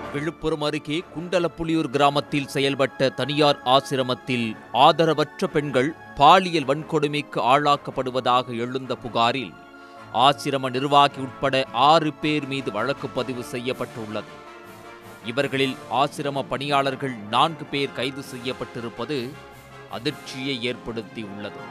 விழுப்புரம் அருகே குண்டலப்புலியூர் கிராமத்தில் செயல்பட்ட தனியார் ஆசிரமத்தில் ஆதரவற்ற பெண்கள் பாலியல் வன்கொடுமைக்கு ஆளாக்கப்படுவதாக எழுந்த புகாரில் ஆசிரம நிர்வாகி உட்பட ஆறு பேர் மீது வழக்கு பதிவு செய்யப்பட்டுள்ளது இவர்களில் ஆசிரம பணியாளர்கள் நான்கு பேர் கைது செய்யப்பட்டிருப்பது அதிர்ச்சியை ஏற்படுத்தியுள்ளது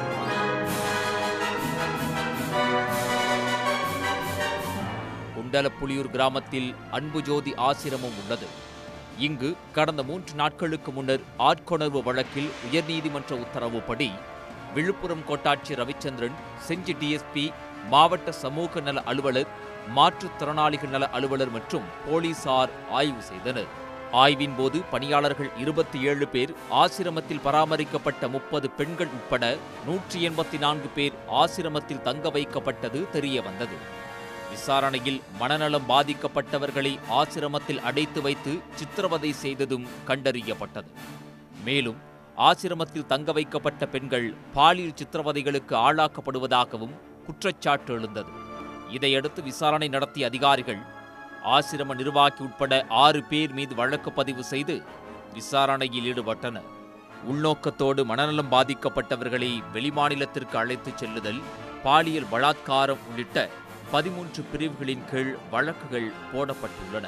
குண்டலப்புலியூர் கிராமத்தில் அன்புஜோதி ஆசிரமம் உள்ளது இங்கு கடந்த மூன்று நாட்களுக்கு முன்னர் ஆட்கொணர்வு வழக்கில் உயர்நீதிமன்ற உத்தரவுப்படி விழுப்புரம் கோட்டாட்சியர் ரவிச்சந்திரன் செஞ்சி டிஎஸ்பி மாவட்ட சமூக நல அலுவலர் மாற்றுத்திறனாளிகள் நல அலுவலர் மற்றும் போலீசார் ஆய்வு செய்தனர் ஆய்வின் போது பணியாளர்கள் இருபத்தி ஏழு பேர் ஆசிரமத்தில் பராமரிக்கப்பட்ட முப்பது பெண்கள் உட்பட நூற்றி எண்பத்தி நான்கு பேர் ஆசிரமத்தில் தங்க வைக்கப்பட்டது தெரிய வந்தது விசாரணையில் மனநலம் பாதிக்கப்பட்டவர்களை ஆசிரமத்தில் அடைத்து வைத்து சித்திரவதை செய்ததும் கண்டறியப்பட்டது மேலும் ஆசிரமத்தில் தங்க வைக்கப்பட்ட பெண்கள் பாலியல் சித்திரவதைகளுக்கு ஆளாக்கப்படுவதாகவும் குற்றச்சாட்டு எழுந்தது இதையடுத்து விசாரணை நடத்திய அதிகாரிகள் ஆசிரம நிர்வாகி உட்பட ஆறு பேர் மீது வழக்கு பதிவு செய்து விசாரணையில் ஈடுபட்டனர் உள்நோக்கத்தோடு மனநலம் பாதிக்கப்பட்டவர்களை வெளிமாநிலத்திற்கு அழைத்துச் செல்லுதல் பாலியல் பலாத்காரம் உள்ளிட்ட பதிமூன்று பிரிவுகளின் கீழ் வழக்குகள் போடப்பட்டுள்ளன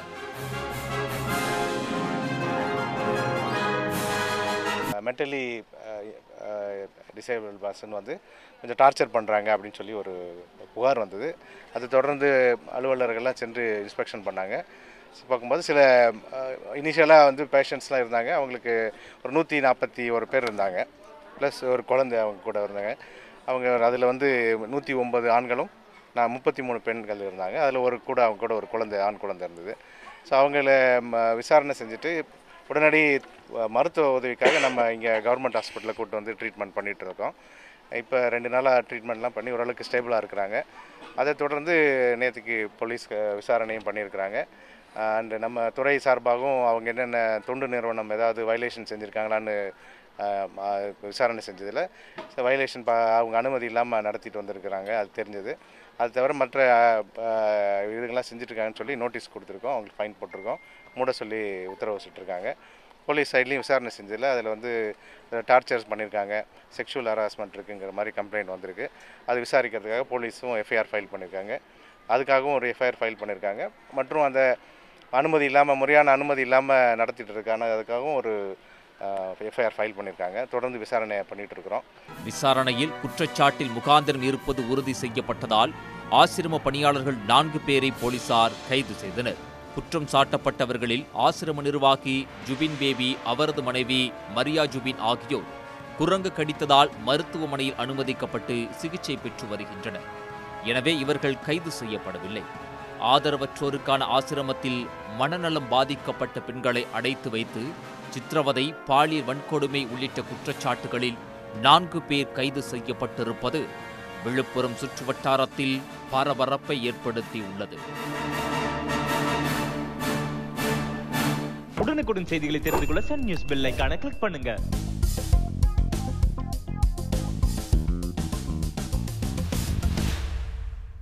மென்டலி டிசேபிள் பர்சன் வந்து கொஞ்சம் டார்ச்சர் பண்ணுறாங்க அப்படின்னு சொல்லி ஒரு புகார் வந்தது அது தொடர்ந்து அலுவலர்கள்லாம் சென்று இன்ஸ்பெக்ஷன் பண்ணாங்க பார்க்கும்போது சில இனிஷியலாக வந்து பேஷண்ட்ஸ்லாம் இருந்தாங்க அவங்களுக்கு ஒரு நூற்றி நாற்பத்தி ஒரு பேர் இருந்தாங்க ப்ளஸ் ஒரு குழந்தை அவங்க கூட இருந்தாங்க அவங்க அதில் வந்து நூற்றி ஒன்பது ஆண்களும் நான் முப்பத்தி மூணு பெண்கள் இருந்தாங்க அதில் ஒரு கூட அவங்க கூட ஒரு குழந்தை ஆண் குழந்தை இருந்தது ஸோ அவங்கள ம, விசாரணை செஞ்சுட்டு உடனடி அஹ், மருத்துவ உதவிக்காக நம்ம இங்கே கவர்மெண்ட் ஹாஸ்பிட்டலில் கூட்டு வந்து ட்ரீட்மெண்ட் பண்ணிகிட்டு இருக்கோம் இப்போ ரெண்டு நாளாக ட்ரீட்மெண்ட்லாம் பண்ணி ஓரளவுக்கு ஸ்டேபிளாக இருக்கிறாங்க அதை தொடர்ந்து நேற்றுக்கு போலீஸ் அஹ், விசாரணையும் பண்ணியிருக்கிறாங்க அண்டு நம்ம துறை சார்பாகவும் அவங்க என்னென்ன தொண்டு நிறுவனம் ஏதாவது வயலேஷன் செஞ்சுருக்காங்களான்னு அஹ், ம- விசாரணை செஞ்சதில் வயலேஷன் ப அவங்க அனுமதி இல்லாமல் நடத்திட்டு வந்திருக்கிறாங்க அது தெரிஞ்சது அது தவிர மற்ற அஹ், இதுங்கெல்லாம் செஞ்சுட்ருக்காங்கன்னு சொல்லி நோட்டீஸ் கொடுத்துருக்கோம் அவங்களுக்கு ஃபைன் போட்டிருக்கோம் மூட சொல்லி உத்தரவு வச்சுட்ருக்காங்க போலீஸ் சைட்லேயும் விசாரணை செஞ்சதில் அதில் வந்து டார்ச்சர்ஸ் பண்ணியிருக்காங்க செக்ஷுவல் ஹராஸ்மெண்ட் இருக்குங்கிற மாதிரி கம்ப்ளைண்ட் வந்திருக்கு அது விசாரிக்கிறதுக்காக போலீஸும் எஃப்ஐஆர் ஃபைல் பண்ணியிருக்காங்க அதுக்காகவும் ஒரு எஃப்ஐஆர் ஃபைல் பண்ணியிருக்காங்க மற்றும் அந்த அனுமதி இல்லாமல் முறையான அனுமதி இல்லாமல் நடத்திட்டு இருக்காங்க அதுக்காகவும் ஒரு எஃப்ஐஆர் ஃபைல் பண்ணியிருக்காங்க தொடர்ந்து விசாரணை பண்ணிகிட்டு இருக்கிறோம் விசாரணையில் குற்றச்சாட்டில் முகாந்திரம் இருப்பது உறுதி செய்யப்பட்டதால் ஆசிரம பணியாளர்கள் நான்கு பேரை போலீசார் கைது செய்தனர் குற்றம் சாட்டப்பட்டவர்களில் ஆசிரம நிர்வாகி ஜுபின் பேபி அவரது மனைவி மரியா ஜுபின் ஆகியோர் குரங்கு கடித்ததால் மருத்துவமனையில் அனுமதிக்கப்பட்டு சிகிச்சை பெற்று வருகின்றனர் எனவே இவர்கள் கைது செய்யப்படவில்லை ஆதரவற்றோருக்கான ஆசிரமத்தில் மனநலம் பாதிக்கப்பட்ட பெண்களை அடைத்து வைத்து சித்திரவதை பாலியல் வன்கொடுமை உள்ளிட்ட குற்றச்சாட்டுகளில் நான்கு பேர் கைது செய்யப்பட்டிருப்பது விழுப்புரம் சுற்றுவட்டாரத்தில் பரபரப்பை ஏற்படுத்தியுள்ளது உடனுக்குடன் செய்திகளை தெரிந்து கொள்ள சன் நியூஸ் பெல் ஐகானை கிளிக் பண்ணுங்க